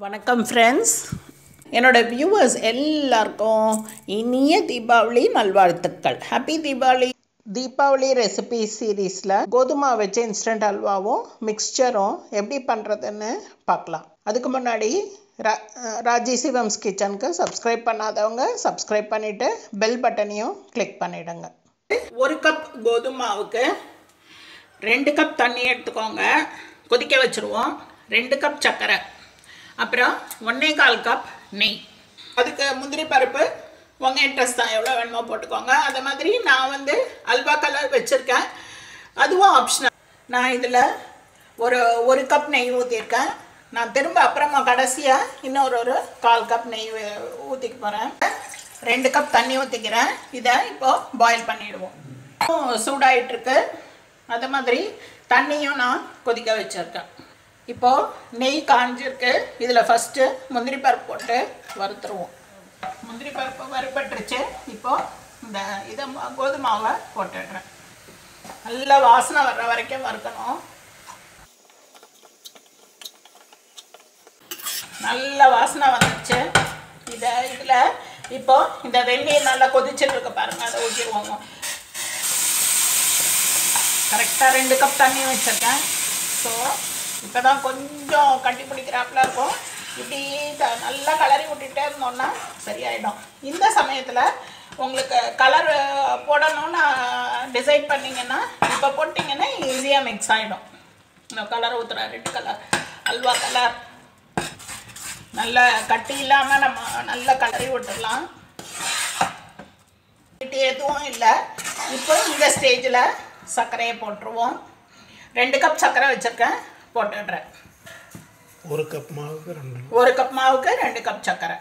வணக்கம் ஃப்ரெண்ட்ஸ் என்னோட வியூவர்ஸ் எல்லாருக்கும் இனிய தீபாவளி நல்வாழ்த்துக்கள் ஹாப்பி தீபாவளி தீபாவளி ரெசிபி சீரீஸில் கோதுமை வச்ச இன்ஸ்டன்ட் அல்வாவும் மிக்ஸ்சரும் எப்படி பண்ணுறதுன்னு பார்க்கலாம் அதுக்கு முன்னாடி ரா ராஜி சிவம்ஸ் கிச்சனுக்கு சப்ஸ்கிரைப் பண்ணாதவங்க சப்ஸ்கிரைப் பண்ணிவிட்டு பெல் பட்டனையும் கிளிக் பண்ணிவிடுங்க ஒரு கப் கோதுமாவுக்கு ரெண்டு கப் தண்ணி எடுத்துக்கோங்க கொதிக்க வச்சுருவோம் ரெண்டு கப் சர்க்கரை அப்புறம் ஒன்றே கால் கப் நெய் அதுக்கு முந்திரி பருப்பு உங்கள் இன்ட்ரெஸ்ட் தான் எவ்வளோ வேணுமோ போட்டுக்கோங்க அதே மாதிரி நான் வந்து அல்வா கலர் வச்சுருக்கேன் அதுவும் ஆப்ஷனல் நான் இதில் ஒரு ஒரு கப் நெய் ஊற்றிருக்கேன் நான் திரும்ப அப்புறமா கடைசியாக இன்னொரு ஒரு கால் கப் நெய் ஊற்றிக்க போகிறேன் ரெண்டு கப் தண்ணி ஊற்றிக்கிறேன் இதை இப்போது பாயில் பண்ணிவிடுவோம் சூடாயிட்டிருக்கு அதே மாதிரி தண்ணியும் நான் கொதிக்க வச்சுருக்கேன் இப்போது நெய் காஞ்சிருக்கு இதில் ஃபஸ்ட்டு முந்திரி பருப்பு போட்டு வறுத்துருவோம் முந்திரி பருப்பு வறுபட்டுருச்சு இப்போது இந்த இதை மா- கோதுமாவை போட்டுடுறேன் நல்ல வாசனை வர்ற வரைக்கும் வறுக்கணும் நல்ல வாசனை வந்துடுச்சு இதை இதில் இப்போ இந்த வெந்நீர் நல்லா கொதிச்சுட்டு இருக்கு பாருங்க அதை ஊற்றிடுவோம் கரெக்டாக ரெண்டு கப் தண்ணி வச்சுருக்கேன் ஸோ இப்போ தான் கொஞ்சம் கட்டி பிடிக்கிறாப்புல இருக்கும் இப்படி த- நல்லா கலரி விட்டுட்டே இருந்தோம்னா சரியாயிடும் இந்த சமயத்தில் உங்களுக்கு கலர் போடணும்னு டிசைட் பண்ணிங்கன்னா இப்போ போட்டிங்கன்னா ஈஸியாக மிக்ஸ் ஆகிடும் இந்த கலர் ஊற்றுறேன் ரெட் கலர் அல்வா கலர் நல்ல கட்டி இல்லாமல் நம்ம நல்லா கலரி விட்டுடலாம் கட்டி எதுவும் இல்லை இப்போ இந்த ஸ்டேஜில் சர்க்கரையை போட்டுருவோம் ரெண்டு கப் சர்க்கரை வச்சுருக்கேன் போட்டுடுறேன் ஒரு கப் மாவுக்கு ரெண்டு ஒரு கப் மாவுக்கு ரெண்டு கப் சர்க்கரை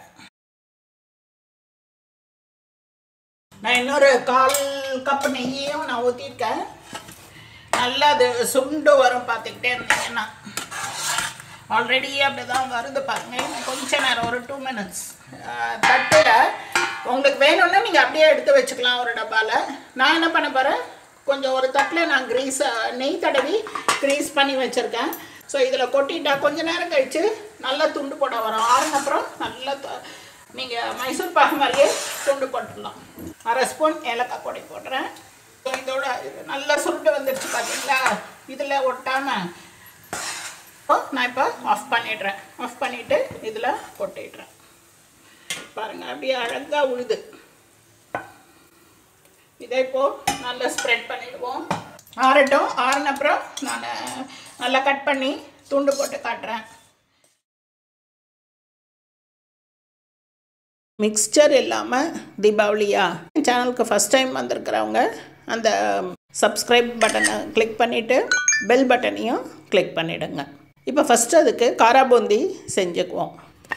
நான் இன்னொரு கால் கப் நெய்யையும் நான் ஊற்றிருக்கேன் நல்லா அது சுண்டு வரும் பார்த்துக்கிட்டே இருந்தீங்கன்னா ஆல்ரெடி அப்படி தான் வருது பாருங்க இன்னும் கொஞ்ச நேரம் ஒரு டூ மினிட்ஸ் தட்டில் உங்களுக்கு வேணும்னா நீங்கள் அப்படியே எடுத்து வச்சுக்கலாம் ஒரு டப்பாவில் நான் என்ன பண்ண போகிறேன் கொஞ்சம் ஒரு தட்டில் நான் கிரீஸ் நெய் தடவி கிரீஸ் பண்ணி வச்சுருக்கேன் ஸோ இதில் கொட்டிட்டா கொஞ்ச நேரம் கழித்து நல்லா துண்டு போட வரும் ஆறுன அப்புறம் நல்லா நீங்கள் மைசூர் பாகு மாதிரியே துண்டு போட்டுடலாம் அரை ஸ்பூன் ஏலக்காய் பொடி போடுறேன் ஸோ இதோட இது நல்லா சுருட்டு வந்துடுச்சு பார்த்தீங்களா இதில் ஒட்டாமல் இப்போ நான் இப்போ ஆஃப் பண்ணிடுறேன் ஆஃப் பண்ணிவிட்டு இதில் கொட்டிடுறேன் பாருங்கள் அப்படியே அழகாக உழுது இதை இப்போ நல்லா ஸ்ப்ரெட் பண்ணிடுவோம் ஆறட்டும் ஆறின அப்புறம் நான் நல்லா கட் பண்ணி துண்டு போட்டு காட்டுறேன் மிக்ஸ்சர் இல்லாமல் தீபாவளியா சேனலுக்கு ஃபஸ்ட் டைம் வந்திருக்கிறவங்க அந்த சப்ஸ்கிரைப் பட்டனை கிளிக் பண்ணிவிட்டு பெல் பட்டனையும் கிளிக் பண்ணிவிடுங்க இப்போ ஃபஸ்ட்டு அதுக்கு காராபூந்தி செஞ்சுக்குவோம்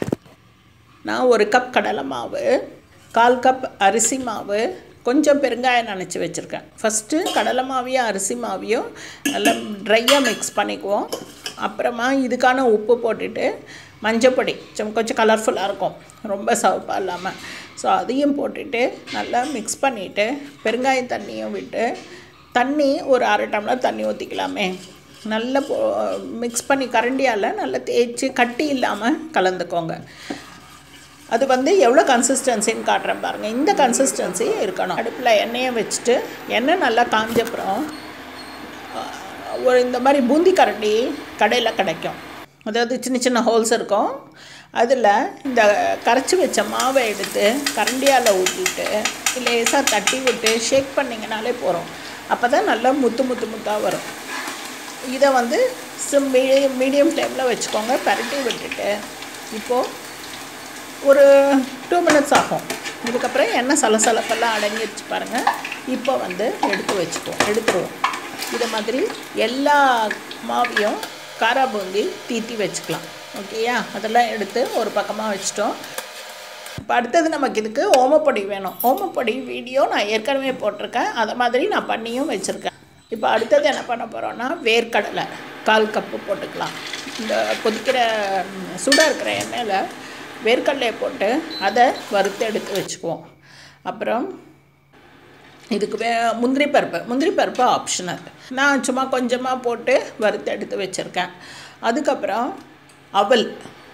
நான் ஒரு கப் கடலை மாவு கால் கப் அரிசி மாவு கொஞ்சம் பெருங்காயம் நினச்சி வச்சுருக்கேன் ஃபஸ்ட்டு கடலை மாவையும் அரிசி மாவையும் நல்லா ட்ரையாக மிக்ஸ் பண்ணிக்குவோம் அப்புறமா இதுக்கான உப்பு போட்டுட்டு மஞ்சப்பொடி கொஞ்சம் கொஞ்சம் கலர்ஃபுல்லாக இருக்கும் ரொம்ப சவப்பாக இல்லாமல் ஸோ அதையும் போட்டுட்டு நல்லா மிக்ஸ் பண்ணிவிட்டு பெருங்காயம் தண்ணியும் விட்டு தண்ணி ஒரு அரை டம்ளர் தண்ணி ஊற்றிக்கலாமே நல்லா போ மிக்ஸ் பண்ணி கரண்டியால் நல்லா தேய்ச்சி கட்டி இல்லாமல் கலந்துக்கோங்க அது வந்து எவ்வளோ கன்சிஸ்டன்சின்னு காட்டுறேன் பாருங்கள் இந்த கன்சிஸ்டன்சி இருக்கணும் அடுப்பில் எண்ணெயை வச்சுட்டு எண்ணெய் நல்லா காஞ்சப்புறம் அஹ், ஒரு இந்த மாதிரி பூந்தி கரண்டி கடையில் கிடைக்கும் அதாவது சின்ன சின்ன ஹோல்ஸ் இருக்கும் அதில் இந்த கரைச்சி வச்ச மாவை எடுத்து கரண்டியால் ஊற்றிட்டு லேசாக தட்டி விட்டு ஷேக் பண்ணிங்கனாலே போகிறோம் அப்போ தான் நல்லா முத்து முத்து முத்தாக வரும் இதை வந்து சிம் மீடியம் மீடியம் ஃப்ளேமில் வச்சுக்கோங்க பரட்டி விட்டுட்டு இப்போது ஒரு டூ மினிட்ஸ் ஆகும் இதுக்கப்புறம் எண்ணெய் சலசலப்பெல்லாம் அடங்கிடுச்சு பாருங்கள் இப்போ வந்து எடுத்து வச்சுக்குவோம் எடுத்துருவோம் இது மாதிரி எல்லா மாவையும் காரா பூந்தி தீத்தி வச்சுக்கலாம் ஓகேயா அதெல்லாம் எடுத்து ஒரு பக்கமாக வச்சிட்டோம் இப்போ அடுத்தது நமக்கு இதுக்கு ஓமப்பொடி வேணும் ஓமப்பொடி வீடியோ நான் ஏற்கனவே போட்டிருக்கேன் அதை மாதிரி நான் பண்ணியும் வச்சுருக்கேன் இப்போ அடுத்தது என்ன பண்ண போகிறோன்னா வேர்க்கடலை கால் கப்பு போட்டுக்கலாம் இந்த கொதிக்கிற ம், சூடாக இருக்கிற எண்ணெயில் வேர்க்கடலையை போட்டு அதை வறுத்து எடுத்து வச்சுக்குவோம் அப்புறம் இதுக்கு வே முந்திரி பருப்பு முந்திரி பருப்பு ஆப்ஷனல் நான் சும்மா கொஞ்சமாக போட்டு வறுத்து எடுத்து வச்சுருக்கேன் அதுக்கப்புறம் அவல்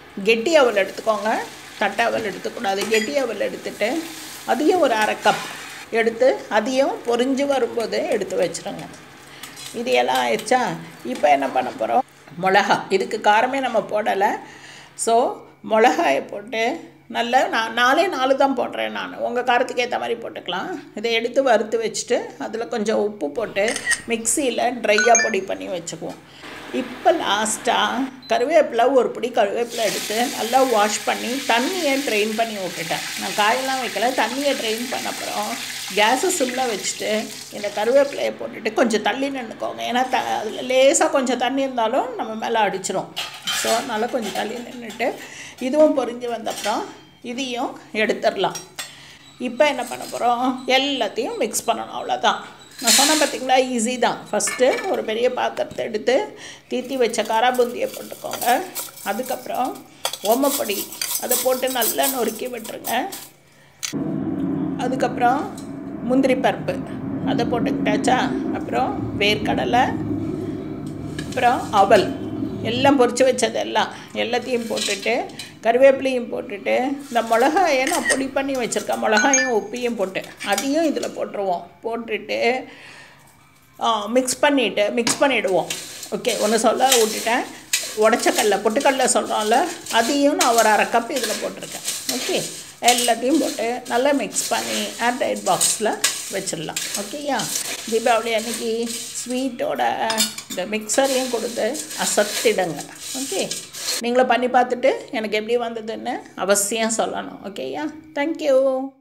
கெட்டி அவல் எடுத்துக்கோங்க தட்டை அவல் எடுத்துக்கூடாது கெட்டி அவல் எடுத்துட்டு அதையும் ஒரு அரை கப் எடுத்து அதையும் பொரிஞ்சு வரும்போது எடுத்து வச்சுருங்க இது எல்லாம் ஆயிடுச்சா இப்போ என்ன பண்ண போகிறோம் மிளகா இதுக்கு காரமே நம்ம போடலை ஸோ மிளகாயை போட்டு நல்லா நான் நாலே நாலு தான் போடுறேன் நான் உங்கள் காரத்துக்கு ஏற்ற மாதிரி போட்டுக்கலாம் இதை எடுத்து வறுத்து வச்சுட்டு அதில் கொஞ்சம் உப்பு போட்டு மிக்சியில் ட்ரையாக பொடி பண்ணி வச்சுக்குவோம் இப்போ லாஸ்ட்டாக கருவேப்பிலை ஒரு பிடி கருவேப்பிலை எடுத்து நல்லா வாஷ் பண்ணி தண்ணியை ட்ரெயின் பண்ணி விட்டுட்டேன் நான் காயெல்லாம் வைக்கல தண்ணியை ட்ரெயின் பண்ண அப்புறம் கேஸை சிம்மில் வச்சுட்டு இந்த கருவேப்பிலையை போட்டுட்டு கொஞ்சம் தள்ளி நின்றுக்கோங்க ஏன்னா த அதில் லேசாக கொஞ்சம் தண்ணி இருந்தாலும் நம்ம மேலே அடிச்சிரும் ஸோ அதனால் கொஞ்சம் தள்ளி நின்றுட்டு இதுவும் பொரிஞ்சு வந்தப்புறம் இதையும் எடுத்துடலாம் இப்போ என்ன பண்ண போகிறோம் எல்லாத்தையும் மிக்ஸ் பண்ணணும் அவ்வளோதான் நான் சொன்னேன் பார்த்தீங்களா ஈஸி தான் ஃபஸ்ட்டு ஒரு பெரிய பாத்திரத்தை எடுத்து தீத்தி வச்ச காராபூந்தியை போட்டுக்கோங்க அதுக்கப்புறம் ஓமப்பொடி அதை போட்டு நல்லா நொறுக்கி விட்டுருங்க அதுக்கப்புறம் முந்திரி பருப்பு அதை போட்டுக்கிட்டாச்சா அப்புறம் வேர்க்கடலை அப்புறம் அவல் எல்லாம் பொரிச்சு வச்சது எல்லாம் எல்லாத்தையும் போட்டுட்டு கருவேப்பிலையும் போட்டுட்டு இந்த மிளகாயை நான் பொடி பண்ணி வச்சுருக்கேன் மிளகாயும் உப்பையும் போட்டு அதையும் இதில் போட்டுருவோம் போட்டுட்டு மிக்ஸ் பண்ணிவிட்டு மிக்ஸ் பண்ணிவிடுவோம் ஓகே ஒன்று சொல்ல விட்டுட்டேன் உடச்சக்கல்ல பொட்டுக்கடல சொல்கிறோம்ல அதையும் நான் ஒரு அரை கப் இதில் போட்டிருக்கேன் ஓகே எல்லாத்தையும் போட்டு நல்லா மிக்ஸ் பண்ணி ஏர்டைட் பாக்ஸில் வச்சிடலாம் ஓகேயா தீபாவளி அன்னைக்கு ஸ்வீட்டோட இந்த மிக்சரையும் கொடுத்து அசத்திடுங்க ஓகே நீங்களும் பண்ணி பார்த்துட்டு எனக்கு எப்படி வந்ததுன்னு அவசியம் சொல்லணும் ஓகேயா தேங்க்யூ